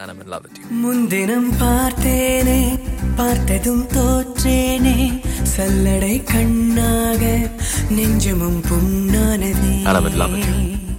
and I'm in love with you. முன்தினம் பார்த்தேனே பார்த்ததும் தோற்றேனே சல்லடை கண்ணாக நெஞ்சமும் புண்ணானதே And I'm in love with you.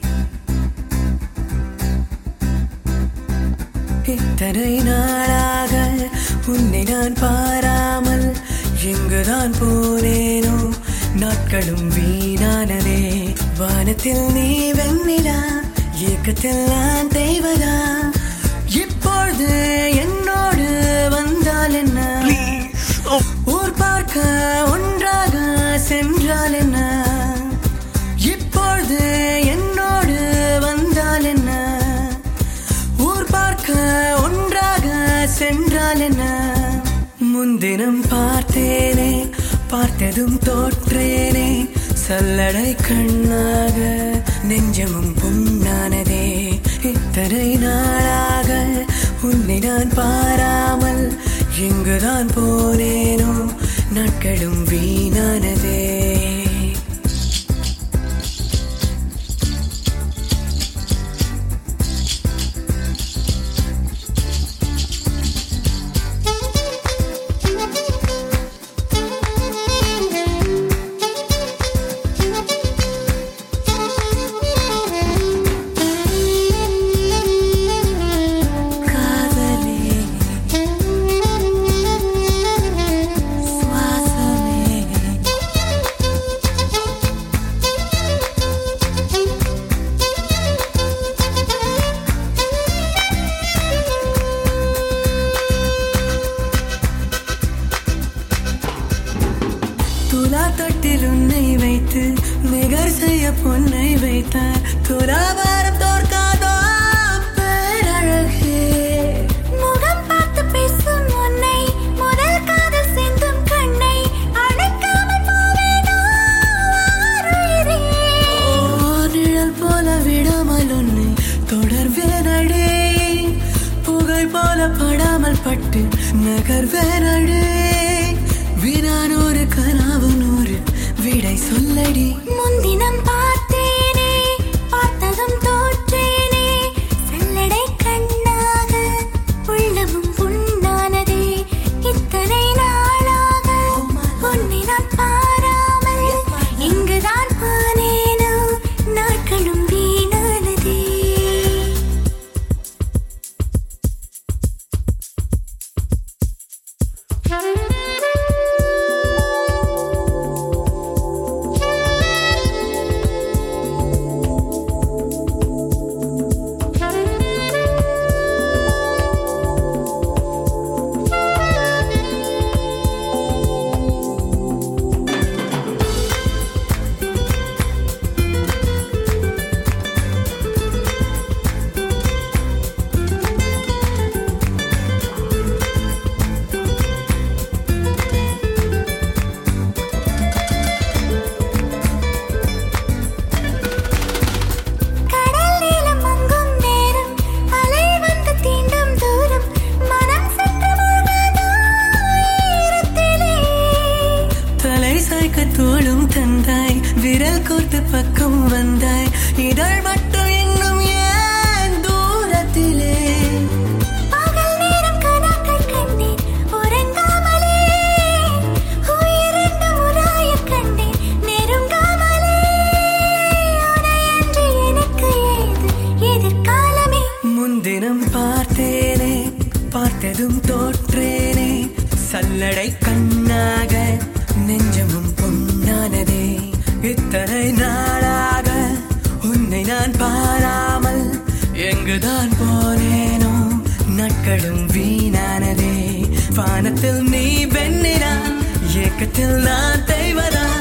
இத்தனை நாளாக உன்னை நான் பாராமல் எங்குதான் போனேனோ நாட்களும் வீணானதே வானத்தில் நீ வெண்ணிலா ஏக்கத்தில் நான் தெய்வதா இப்பொழுது என்னோடு வந்தால் என்ன ஊர் பார்க்க ஒன்றாக சென்றால் என்ன இப்பொழுது என்னோடு வந்தால் என்ன ஊர் பார்க்க ஒன்றாக சென்றால் என்ன முன்தினம் பார்த்தேனே பார்த்ததும் தோற்றேனே சல்லடை கண்ணாக நெஞ்சமும் புண்ணானதே இத்தனை நாளாக உன்னை நான் பாராமல் எங்குதான் போனேனோ நாட்களும் வீணானதே காதலே சுவாசமே துலா தொட்டில் உன்னை வைத்து நிகர் செய்ய பொன்னை வைத்தார் துலாபாரம் தோற்காதோ பேரழகே முகம் பார்த்து பேசும் உன்னை முதல் காதல் சிந்தும் கண்ணை அணைக்காமல் போவேனோ ஆருயிரே. ஓ, நிழல் போல விடாமல் உன்னை தொடர்வேனடே புகை போல படாமல் பட்டு நகர்வேனடே வினானூறு கனாவு நூறு விடை சொல்லடி முன்தினம் பார்த்தேனே பார்த்ததும் தோற்றேனே சல்லடை கண்ணாக உள்ளமும் புண்ணானதே இத்தனை நாளாக உன்னை நான் பாராமல் இங்குதான் போனேனோ நாட்களும் வீணானதே கடல் நீளம் மங்கும் நேரம் அலை வந்து தீண்டும் தூரம் மனம் சற்று முழுகாதோ ஈரத்திலே தலை சாய்க்க தோளும் தந்தாய் விரல் கோர்த்து பக்கம் வந்தாய் இதழ் மட்டும் இன்னும் ஏன் தூரத்திலே பகல் நேரம் கனாக்கள் கண்டேன் உறங்காமலே உயிரென்று உராயக் கண்டேன் நெருங்காமலே உனையன்றி எனக்கு ஏது எதிர்காலமே முன்தினம் பார்த்தேனே பார்த்ததும் தோற்றேனே சல்லடை கண்ணாக நெஞ்சமும் பொன்னானதே இத்தனை நாளாக உன்னை நான் பாராமல் எங்குதான் போனேனோ நாட்களும் வீணானதே வானத்தில் நீ வெண்ணினா ஏக்கத்தில் நான் தெய்வதா